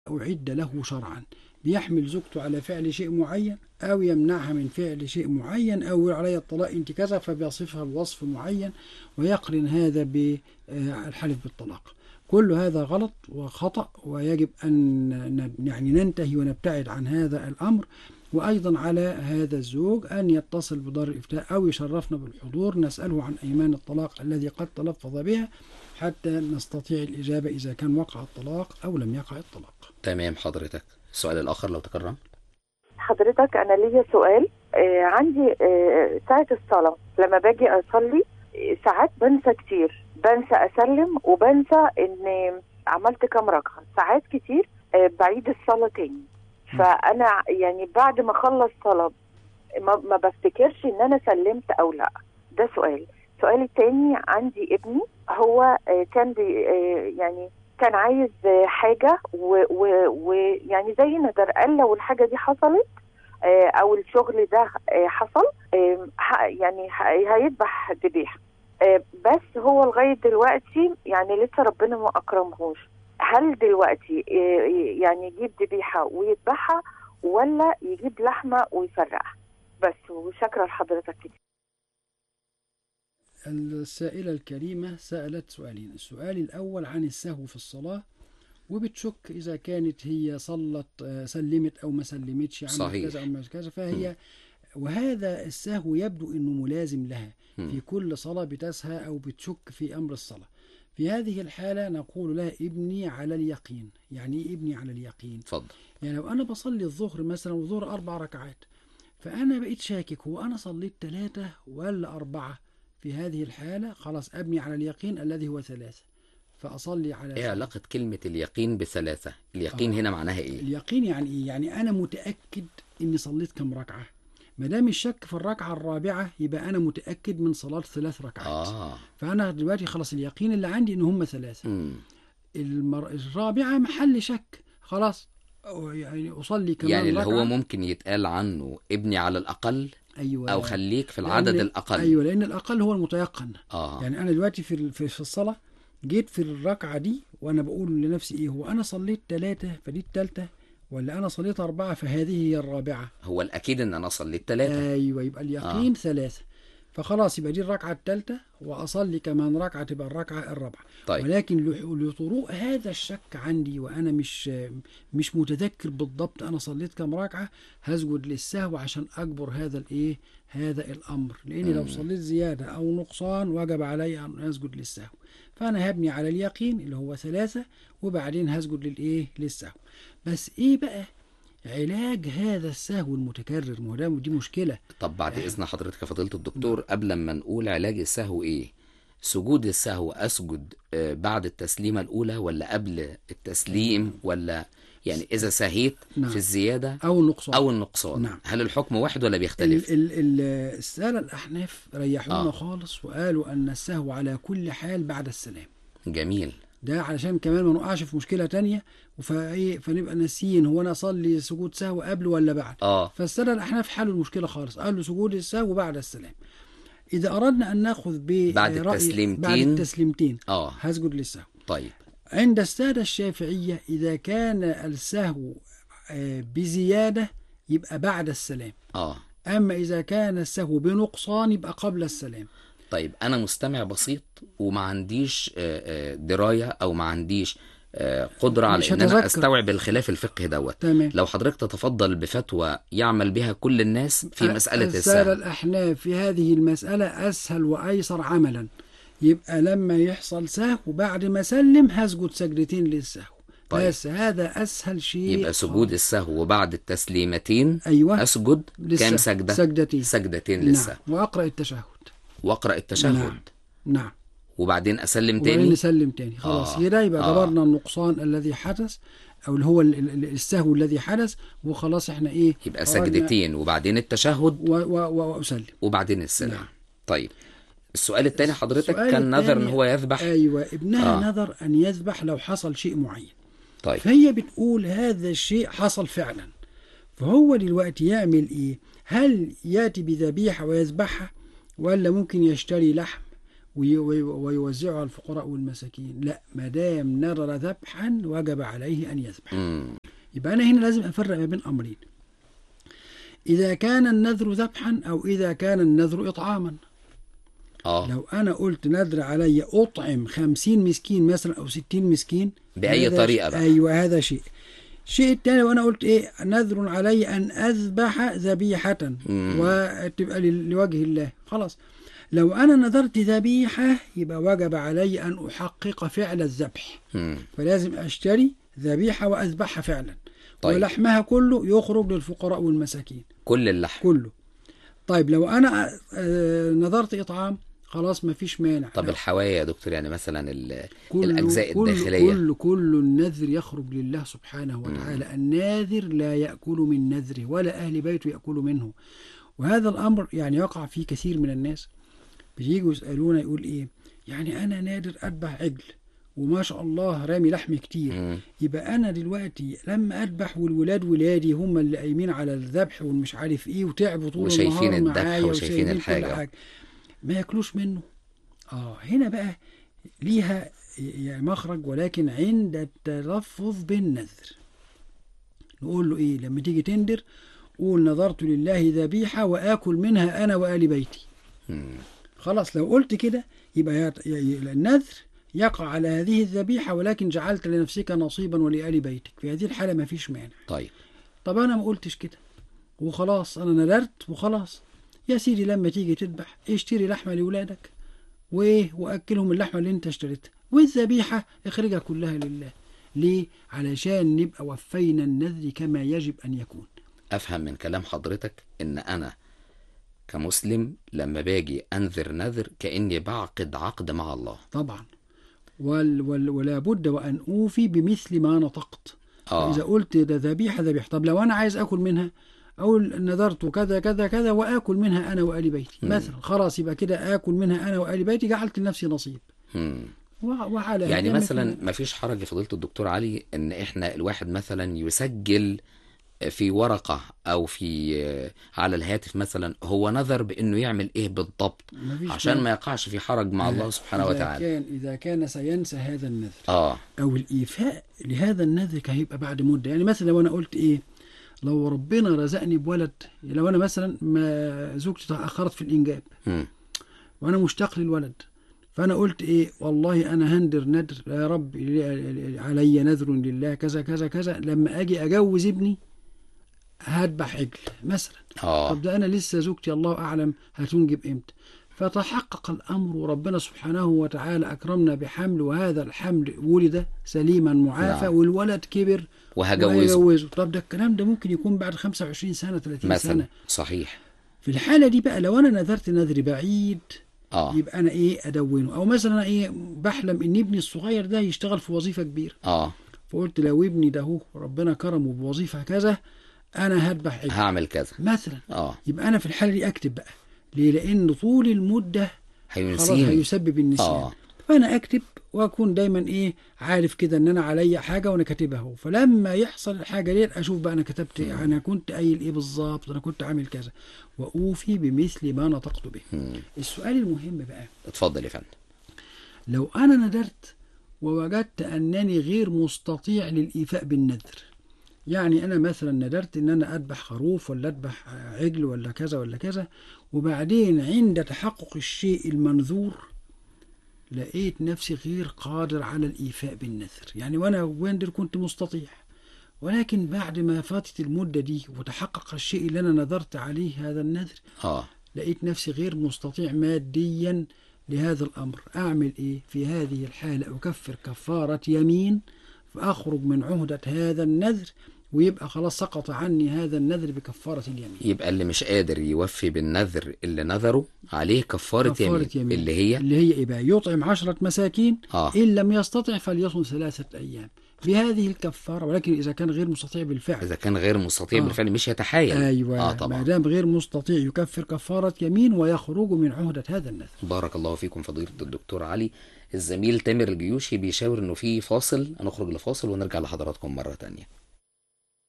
أعد له شرعا بيحمل زوجته على فعل شيء معين أو يمنعها من فعل شيء معين أو يقول عليها الطلاق أنت كذا فبيصفها بوصف معين ويقرن هذا بالحلف بالطلاق كل هذا غلط وخطأ ويجب أن ن- يعني ننتهي ونبتعد عن هذا الأمر وأيضا على هذا الزوج أن يتصل بدار الإفتاء أو يشرفنا بالحضور نسأله عن أيمان الطلاق الذي قد تلفظ بها حتى نستطيع الإجابة إذا كان وقع الطلاق أو لم يقع الطلاق تمام حضرتك السؤال الآخر لو تكرم حضرتك انا ليا سؤال آه عندي آه ساعة الصلاة لما باجي اصلي آه، ساعات بنسى كتير بنسى اسلم وبنسى ان عملت كام ركعة ساعات كتير آه بعيد الصلاة تاني فانا يعني بعد ما اخلص صلاة ما, ما بفتكرش ان انا سلمت او لا ده سؤال السؤال التاني عندي ابني هو آه كان بي آه يعني كان عايز آه، حاجة ويعني زي ندر قال لو الحاجة دي حصلت آه، او الشغل ده آه، حصل آه، ح- يعني ه- هيذبح ذبيحه آه، بس هو لغايه دلوقتي يعني لسه ربنا ما اكرمهوش هل دلوقتي آه، يعني يجيب ذبيحه ويذبحها ولا يجيب لحمه ويفرقها بس وشكرا لحضرتك كتير السائلة الكريمة سألت سؤالين السؤال الأول عن السهو في الصلاة وبتشك إذا كانت هي صلت آه، سلمت أو ما سلمتش عملت صحيح. كذا أو ما كذا فهي وهذا السهو يبدو أنه ملازم لها مم. في كل صلاة بتسهى أو بتشك في أمر الصلاة في هذه الحالة نقول لها ابني على اليقين يعني إيه ابني على اليقين اتفضل يعني لو أنا بصلي الظهر مثلا والظهر أربع ركعات فأنا بقيت شاكك هو أنا صليت ثلاثة ولا أربعة في هذه الحالة خلاص أبني على اليقين الذي هو ثلاثة فأصلي على ايه علاقة كلمة اليقين بثلاثة اليقين آه. هنا معناها ايه اليقين يعني إيه؟ يعني أنا متأكد إني صليت كم ركعة ما دام الشك في الركعة الرابعة يبقى أنا متأكد من صلاة ثلاث ركعات اه فأنا دلوقتي خلاص اليقين اللي عندي إن هم ثلاثة مم. المر... الرابعة محل شك خلاص أو يعني أصلي كمان يعني اللي هو ركعة. ممكن يتقال عنه ابني على الأقل أيوة أو خليك في العدد لأن- الأقل أيوة لأن الأقل هو المتيقن اه يعني أنا دلوقتي في ال- في في الصلاة جيت في الركعة دي وأنا بقول لنفسي إيه هو أنا صليت ثلاثة فدي الثالثة ولا أنا صليت أربعة فهذه هي الرابعة هو الأكيد إن أنا صليت ثلاثة أيوة يبقى اليقين آه. ثلاثة فخلاص يبقى دي الركعة الثالثة وأصلي كمان ركعة تبقى الركعة الرابعة طيب ولكن لح- لطروء هذا الشك عندي وأنا مش مش متذكر بالضبط أنا صليت كم ركعة هسجد للسهو عشان أجبر هذا الإيه هذا الأمر لأن لو مم. صليت زيادة أو نقصان وجب علي أن أسجد للسهو فأنا هبني على اليقين اللي هو ثلاثة وبعدين هسجد للإيه للسهو بس إيه بقى علاج هذا السهو المتكرر ما هو ده دي مشكلة طب بعد إذن حضرتك يا فضيلة الدكتور قبل ما نقول علاج السهو إيه سجود السهو أسجد آه، بعد التسليمة الأولى ولا قبل التسليم ولا يعني إذا سهيت نعم. في الزيادة أو النقصان أو النقصان نعم. هل الحكم واحد ولا ال- بيختلف؟ ال- ال- السادة الأحناف ريحونا آه. خالص وقالوا أن السهو على كل حال بعد السلام جميل ده علشان كمان ما نقعش في مشكلة تانية فايه فنبقى ناسيين هو انا اصلي سجود سهو قبل ولا بعد آه فالسادة الأحناف حلوا المشكلة خالص قالوا سجود السهو بعد السلام إذا أردنا أن ناخذ ب بعد رأي- التسليمتين. بعد التسليمتين آه هسجد للسهو طيب عند السادة الشافعية إذا كان السهو آه، بزيادة يبقى بعد السلام آه أما إذا كان السهو بنقصان يبقى قبل السلام طيب انا مستمع بسيط وما عنديش آه، آه، درايه او ما عنديش آه، قدره على مش ان انا هتذكر. استوعب الخلاف الفقهي دوت تمام لو حضرتك تتفضل بفتوى يعمل بها كل الناس في مساله السادة السهو الأحناف في هذه المسألة أسهل وأيسر عملا يبقى لما يحصل سهو بعد ما سلم هسجد سجدتين للسهو طيب. بس هذا أسهل شيء يبقى سجود السهو وبعد التسليمتين أيوة اسجد للسهو. كام سجده سجدتين سجدتين نعم للسهو وأقرأ التشهد واقرا التشهد نعم. نعم وبعدين اسلم وبعدين تاني نسلم تاني خلاص آه. كده يبقى آه. جبرنا النقصان الذي حدث او اللي هو ال- ال- السهو الذي حدث وخلاص احنا ايه يبقى خرجنا سجدتين وبعدين التشهد و و و واسلم وبعدين السلام نعم. طيب السؤال الثاني حضرتك السؤال كان نذر ان التاني- هو يذبح ايوه ابنها آه. آه. نذر ان يذبح لو حصل شيء معين طيب فهي بتقول هذا الشيء حصل فعلا فهو دلوقتي يعمل ايه هل ياتي بذبيحه ويذبحها ولا ممكن يشتري لحم وي- وي- ويوزعها على الفقراء والمساكين لا ما دام نذر ذبحا وجب عليه أن يذبح مم. يبقى أنا هنا لازم أفرق ما بين أمرين إذا كان النذر ذبحا أو إذا كان النذر إطعاما اه لو أنا قلت نذر علي أطعم خمسين مسكين مثلا أو ستين مسكين بأي هذا طريقة شيء- بقى. أيوة هذا شيء الشيء الثاني وأنا قلت إيه نذر علي أن أذبح ذبيحة مم. وتبقى لل- لوجه الله خلاص لو أنا نذرت ذبيحة يبقى وجب علي أن أحقق فعل الذبح مم. فلازم أشتري ذبيحة وأذبحها فعلا طيب. ولحمها كله يخرج للفقراء والمساكين كل اللحم كله طيب لو أنا آه، نذرت إطعام خلاص ما فيش مانع طب الحوايا يا دكتور يعني مثلا ال- كل الأجزاء كل الداخلية كل كل النذر يخرج لله سبحانه وتعالى الناذر لا يأكل من نذره ولا أهل بيته يأكلوا منه وهذا الأمر يعني يقع فيه كثير من الناس بييجوا يسألونا يقول إيه يعني أنا نادر أذبح عجل وما شاء الله رامي لحم كتير مم. يبقى أنا دلوقتي لما أذبح والولاد ولادي هم اللي قايمين على الذبح والمش عارف إيه وتعبوا طول وشايفين النهار الذبح معايا وشايفين كل الحاجة. حاجة ما ياكلوش منه اه هنا بقى ليها يعني مخرج ولكن عند التلفظ بالنذر نقول له ايه لما تيجي تندر قول نذرت لله ذبيحة وآكل منها أنا وآل بيتي مم. خلاص لو قلت كده يبقى يت- ي- ي- النذر يقع على هذه الذبيحة ولكن جعلت لنفسك نصيبا ولآل بيتك في هذه الحالة ما فيش مانع طيب طب أنا ما قلتش كده وخلاص أنا نذرت وخلاص يا سيدي لما تيجي تذبح اشتري لحمة لأولادك وإيه وأكلهم اللحمة اللي أنت اشتريتها والذبيحة اخرجها كلها لله ليه؟ علشان نبقى وفينا النذر كما يجب أن يكون افهم من كلام حضرتك ان انا كمسلم لما باجي انذر نذر كاني بعقد عقد مع الله طبعا وال وال ولا بد وأن أوفي بمثل ما نطقت اه إذا قلت ده ذبيحة ذبيحة طب لو أنا عايز أكل منها أقول نذرت كذا كذا كذا وآكل منها أنا وآل بيتي مم. مثلا خلاص يبقى كده آكل منها أنا وآل بيتي جعلت لنفسي نصيب مم. وع- وعلى يعني هذا ما مثلا في- ما فيش حرج يا فضيلة الدكتور علي ان احنا الواحد مثلا يسجل في ورقة او في على الهاتف مثلا هو نذر بانه يعمل ايه بالضبط ما فيش عشان مانع. ما يقعش في حرج مع الله سبحانه إذا وتعالى كان إذا كان سينسى هذا النذر اه أو الإيفاء لهذا النذر كان هيبقى بعد مدة يعني مثلا لو أنا قلت إيه لو ربنا رزقني بولد لو أنا مثلا ما زوجتي تأخرت في الإنجاب مم. وانا مشتاق للولد فانا قلت ايه والله انا هندر ندر يا رب لي- علي نذر لله كذا كذا كذا لما اجي اجوز ابني هذبح عجل مثلا اه طب ده انا لسه زوجتي الله اعلم هتنجب امتى فتحقق الامر وربنا سبحانه وتعالى اكرمنا بحمل وهذا الحمل ولد سليما معافى نعم. والولد كبر وهجوزه وهيجوزه طب ده الكلام ده ممكن يكون بعد 25 سنه 30 مثلا سنه صحيح في الحاله دي بقى لو انا نذرت نذر بعيد اه يبقى انا ايه ادونه او مثلا أنا ايه بحلم ان ابني الصغير ده يشتغل في وظيفه كبيره اه فقلت لو ابني ده هو ربنا كرمه بوظيفه كذا انا هذبح عجل هعمل كذا مثلا اه يبقى انا في الحاله دي اكتب بقى ليه لان طول المده خلاص هينسيني هيسبب النسيان اه فانا اكتب واكون دايما ايه عارف كده ان انا عليا حاجه وانا كاتبها اهو فلما يحصل الحاجه دي اشوف بقى انا كتبت إيه انا كنت قايل ايه بالظبط انا كنت عامل كذا واوفي بمثل ما نطقت به مم. السؤال المهم بقى اتفضل يا فندم لو أنا ندرت ووجدت أنني غير مستطيع للإيفاء بالنذر يعني أنا مثلا ندرت إن أنا أذبح خروف ولا أذبح عجل ولا كذا ولا كذا وبعدين عند تحقق الشيء المنذور لقيت نفسي غير قادر على الإيفاء بالنذر يعني وأنا ويندر كنت مستطيع ولكن بعد ما فاتت المدة دي وتحقق الشيء اللي أنا نذرت عليه هذا النذر اه لقيت نفسي غير مستطيع ماديا لهذا الأمر أعمل إيه في هذه الحالة أكفر كفارة يمين فأخرج من عهدة هذا النذر ويبقى خلاص سقط عني هذا النذر بكفارة اليمين يبقى اللي مش قادر يوفي بالنذر اللي نذره عليه كفارة, كفارة يمين. اللي هي اللي هي إيه بقى يطعم عشرة مساكين اه إن لم يستطع فليصم ثلاثة أيام بهذه الكفارة ولكن إذا كان غير مستطيع بالفعل اذا كان غير مستطيع آه. بالفعل مش يتحايل أيوة اه ما طبعا دام غير مستطيع يكفر كفارة يمين ويخرج من عهدة هذا النذر بارك الله فيكم فضيلة الدكتور علي الزميل تامر الجيوشي بيشاور انه في فاصل هنخرج لفاصل ونرجع لحضراتكم مرة تانية